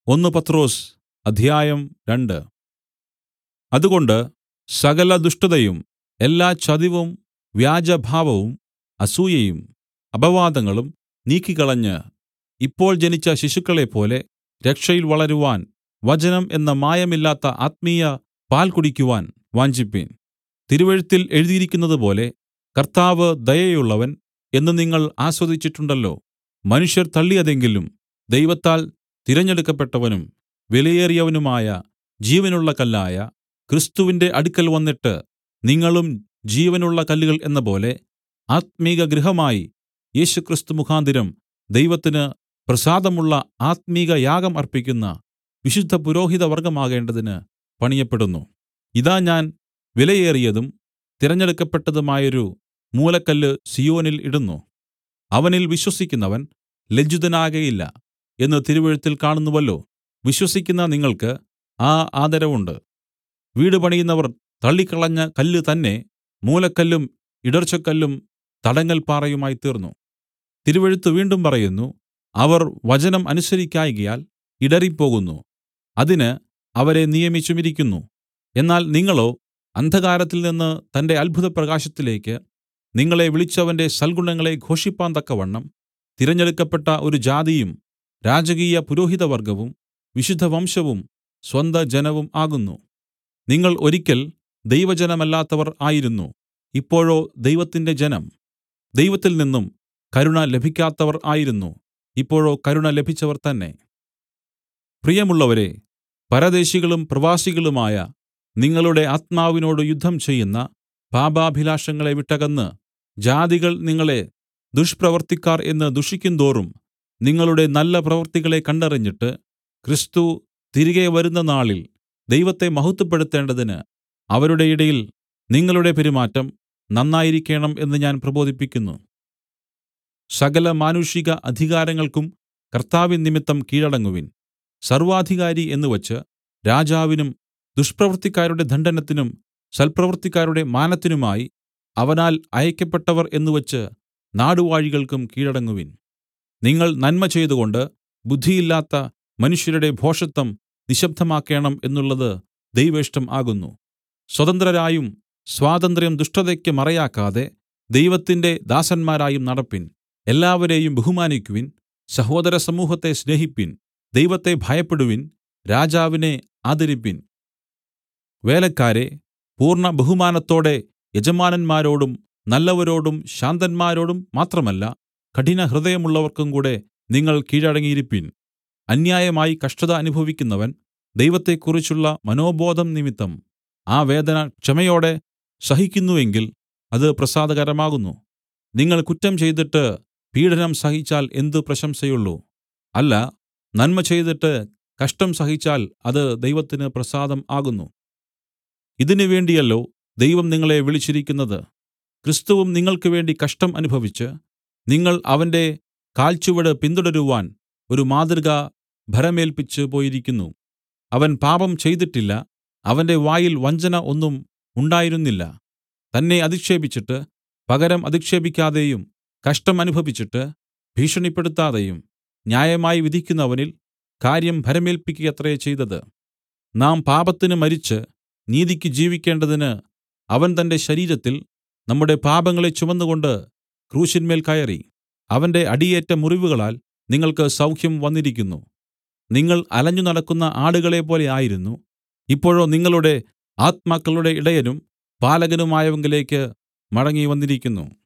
ഒന്ന് പത്രോസ് അധ്യായം രണ്ട് അതുകൊണ്ട് സകല ദുഷ്ടതയും എല്ലാ ചതിവും വ്യാജഭാവവും അസൂയയും അപവാദങ്ങളും നീക്കിക്കളഞ്ഞ് ഇപ്പോൾ ജനിച്ച ശിശുക്കളെപ്പോലെ രക്ഷയിൽ വളരുവാൻ വചനം എന്ന മായമില്ലാത്ത ആത്മീയ പാൽ കുടിക്കുവാൻ വാഞ്ചിപ്പിൻ തിരുവെഴുത്തിൽ എഴുതിയിരിക്കുന്നതുപോലെ കർത്താവ് ദയയുള്ളവൻ എന്ന് നിങ്ങൾ ആസ്വദിച്ചിട്ടുണ്ടല്ലോ മനുഷ്യർ തള്ളിയതെങ്കിലും ദൈവത്താൽ തിരഞ്ഞെടുക്കപ്പെട്ടവനും വിലയേറിയവനുമായ ജീവനുള്ള കല്ലായ ക്രിസ്തുവിന്റെ അടുക്കൽ വന്നിട്ട് നിങ്ങളും ജീവനുള്ള കല്ലുകൾ എന്നപോലെ ആത്മികഗൃഹമായി യേശുക്രിസ്തു മുഖാന്തരം ദൈവത്തിന് പ്രസാദമുള്ള ആത്മിക യാഗം അർപ്പിക്കുന്ന വിശുദ്ധ പുരോഹിതവർഗ്ഗമാകേണ്ടതിന് പണിയപ്പെടുന്നു ഇതാ ഞാൻ വിലയേറിയതും തിരഞ്ഞെടുക്കപ്പെട്ടതുമായൊരു മൂലക്കല്ല് സീയോനിൽ ഇടുന്നു അവനിൽ വിശ്വസിക്കുന്നവൻ ലജ്ജിതനാകയില്ല എന്ന് തിരുവെഴുത്തിൽ കാണുന്നുവല്ലോ വിശ്വസിക്കുന്ന നിങ്ങൾക്ക് ആ ആദരവുണ്ട് വീട് പണിയുന്നവർ തള്ളിക്കളഞ്ഞ കല്ല് തന്നെ മൂലക്കല്ലും ഇടർച്ചക്കല്ലും തടങ്ങൽ തീർന്നു തിരുവെഴുത്ത് വീണ്ടും പറയുന്നു അവർ വചനം അനുസരിക്കായ്കയാൽ ഇടറിപ്പോകുന്നു അതിന് അവരെ നിയമിച്ചുമിരിക്കുന്നു എന്നാൽ നിങ്ങളോ അന്ധകാരത്തിൽ നിന്ന് തന്റെ അത്ഭുതപ്രകാശത്തിലേക്ക് നിങ്ങളെ വിളിച്ചവന്റെ സൽഗുണങ്ങളെ ഘോഷിപ്പാൻ തക്കവണ്ണം തിരഞ്ഞെടുക്കപ്പെട്ട ഒരു ജാതിയും രാജകീയ പുരോഹിതവർഗ്ഗവും വിശുദ്ധവംശവും സ്വന്തജനവും ആകുന്നു നിങ്ങൾ ഒരിക്കൽ ദൈവജനമല്ലാത്തവർ ആയിരുന്നു ഇപ്പോഴോ ദൈവത്തിന്റെ ജനം ദൈവത്തിൽ നിന്നും കരുണ ലഭിക്കാത്തവർ ആയിരുന്നു ഇപ്പോഴോ കരുണ ലഭിച്ചവർ തന്നെ പ്രിയമുള്ളവരെ പരദേശികളും പ്രവാസികളുമായ നിങ്ങളുടെ ആത്മാവിനോട് യുദ്ധം ചെയ്യുന്ന പാപാഭിലാഷങ്ങളെ വിട്ടകന്ന് ജാതികൾ നിങ്ങളെ ദുഷ്പ്രവർത്തിക്കാർ എന്ന് ദുഷിക്കുന്തോറും നിങ്ങളുടെ നല്ല പ്രവൃത്തികളെ കണ്ടറിഞ്ഞിട്ട് ക്രിസ്തു തിരികെ വരുന്ന നാളിൽ ദൈവത്തെ മഹത്വപ്പെടുത്തേണ്ടതിന് അവരുടെ ഇടയിൽ നിങ്ങളുടെ പെരുമാറ്റം നന്നായിരിക്കേണം എന്ന് ഞാൻ പ്രബോധിപ്പിക്കുന്നു സകല മാനുഷിക അധികാരങ്ങൾക്കും കർത്താവിൻ നിമിത്തം കീഴടങ്ങുവിൻ സർവാധികാരി എന്നുവച്ച് രാജാവിനും ദുഷ്പ്രവൃത്തിക്കാരുടെ ദണ്ഡനത്തിനും സൽപ്രവൃത്തിക്കാരുടെ മാനത്തിനുമായി അവനാൽ അയക്കപ്പെട്ടവർ എന്നുവച്ച് നാടുവാഴികൾക്കും കീഴടങ്ങുവിൻ നിങ്ങൾ നന്മ ചെയ്തുകൊണ്ട് ബുദ്ധിയില്ലാത്ത മനുഷ്യരുടെ ഭോഷത്തം നിശബ്ദമാക്കേണം എന്നുള്ളത് ദൈവേഷ്ടം ആകുന്നു സ്വതന്ത്രരായും സ്വാതന്ത്ര്യം ദുഷ്ടതയ്ക്ക് മറയാക്കാതെ ദൈവത്തിന്റെ ദാസന്മാരായും നടപ്പിൻ എല്ലാവരെയും ബഹുമാനിക്കുവിൻ സഹോദര സമൂഹത്തെ സ്നേഹിപ്പിൻ ദൈവത്തെ ഭയപ്പെടുവിൻ രാജാവിനെ ആദരിപ്പിൻ വേലക്കാരെ പൂർണ്ണ ബഹുമാനത്തോടെ യജമാനന്മാരോടും നല്ലവരോടും ശാന്തന്മാരോടും മാത്രമല്ല കഠിനഹൃദയമുള്ളവർക്കും കൂടെ നിങ്ങൾ കീഴടങ്ങിയിരിപ്പിൻ അന്യായമായി കഷ്ടത അനുഭവിക്കുന്നവൻ ദൈവത്തെക്കുറിച്ചുള്ള മനോബോധം നിമിത്തം ആ വേദന ക്ഷമയോടെ സഹിക്കുന്നുവെങ്കിൽ അത് പ്രസാദകരമാകുന്നു നിങ്ങൾ കുറ്റം ചെയ്തിട്ട് പീഡനം സഹിച്ചാൽ എന്ത് പ്രശംസയുള്ളൂ അല്ല നന്മ ചെയ്തിട്ട് കഷ്ടം സഹിച്ചാൽ അത് ദൈവത്തിന് പ്രസാദം ആകുന്നു ഇതിനു വേണ്ടിയല്ലോ ദൈവം നിങ്ങളെ വിളിച്ചിരിക്കുന്നത് ക്രിസ്തുവും നിങ്ങൾക്ക് വേണ്ടി കഷ്ടം അനുഭവിച്ച് നിങ്ങൾ അവന്റെ കാൽച്ചുവട് പിന്തുടരുവാൻ ഒരു മാതൃക ഭരമേൽപ്പിച്ച് പോയിരിക്കുന്നു അവൻ പാപം ചെയ്തിട്ടില്ല അവന്റെ വായിൽ വഞ്ചന ഒന്നും ഉണ്ടായിരുന്നില്ല തന്നെ അധിക്ഷേപിച്ചിട്ട് പകരം അധിക്ഷേപിക്കാതെയും കഷ്ടം അനുഭവിച്ചിട്ട് ഭീഷണിപ്പെടുത്താതെയും ന്യായമായി വിധിക്കുന്നവനിൽ കാര്യം ഭരമേൽപ്പിക്കുകയത്രേ ചെയ്തത് നാം പാപത്തിന് മരിച്ച് നീതിയ്ക്ക് ജീവിക്കേണ്ടതിന് അവൻ തന്റെ ശരീരത്തിൽ നമ്മുടെ പാപങ്ങളെ ചുമന്നുകൊണ്ട് ക്രൂശിന്മേൽ കയറി അവന്റെ അടിയേറ്റ മുറിവുകളാൽ നിങ്ങൾക്ക് സൗഖ്യം വന്നിരിക്കുന്നു നിങ്ങൾ അലഞ്ഞു നടക്കുന്ന ആടുകളെപ്പോലെ ആയിരുന്നു ഇപ്പോഴോ നിങ്ങളുടെ ആത്മാക്കളുടെ ഇടയനും പാലകനുമായവങ്കിലേക്ക് മടങ്ങി വന്നിരിക്കുന്നു